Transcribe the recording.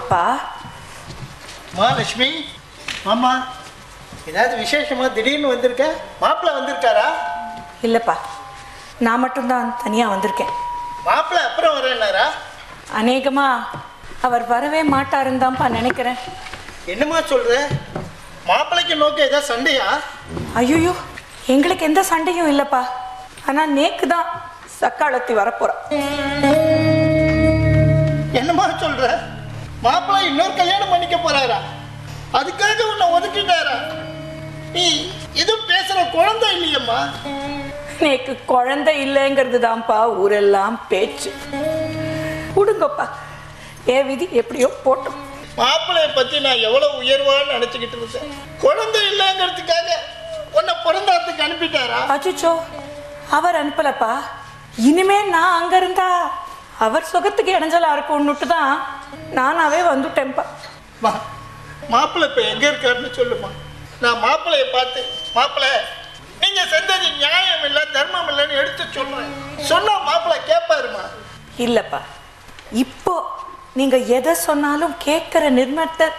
அப்பா மா லட்சுமி மாமா ஏதாவது விசேஷமா திடீர்னு வந்திருக்க மாப்பிள்ளை வந்திருக்காரா இல்லைப்பா நான் மட்டும்தான் தனியாக வந்திருக்கேன் மாப்பிள்ளை அப்புறம் வரேன்னாரா அநேகமா அவர் வரவே மாட்டாருன்னு தான்ப்பா நினைக்கிறேன் என்னம்மா சொல்ற மாப்பிள்ளைக்கு நோக்க ஏதாவது சண்டையா ஐயோ எங்களுக்கு எந்த சண்டையும் இல்லைப்பா ஆனால் நேக்கு தான் சக்காலத்தி வரப்போகிறா என்னம்மா சொல்ற மாப்பிள்ளை இன்னொரு கல்யாணம் பண்ணிக்க போறாரா அதுக்காக உன்னை ஒதுக்கிட்டாரா நீ எதுவும் பேசுற குழந்தை இல்லையம்மா நேக்கு குழந்தை இல்லைங்கிறது தான்ப்பா ஊரெல்லாம் பேச்சு விடுங்கப்பா என் விதி எப்படியோ போட்டோம் மாப்பிள்ளைய பத்தி நான் எவ்வளவு உயர்வான்னு நினைச்சுக்கிட்டு இருந்தேன் குழந்தை இல்லைங்கிறதுக்காக உன்னை பிறந்தாத்துக்கு அனுப்பிட்டாரா அச்சுச்சோ அவர் அனுப்பலப்பா இனிமே நான் அங்க இருந்தா அவர் சுகத்துக்கு இடைஞ்சலா இருக்கும்னுட்டு தான் நானாவே வந்துட்டேன்ப்பா மா மாப்பிள்ளை இப்போ எங்கே இருக்காருன்னு சொல்லுமா நான் மாப்பிள்ளைய பார்த்து மாப்பிள்ளை நீங்க செஞ்சது நியாயம் இல்லை தர்மம் இல்லைன்னு எடுத்து சொல்றேன் சொன்னா மாப்பிள்ளை கேட்பாருமா இல்லப்பா இப்போ நீங்க எதை சொன்னாலும் கேட்கிற நிர்மத்தை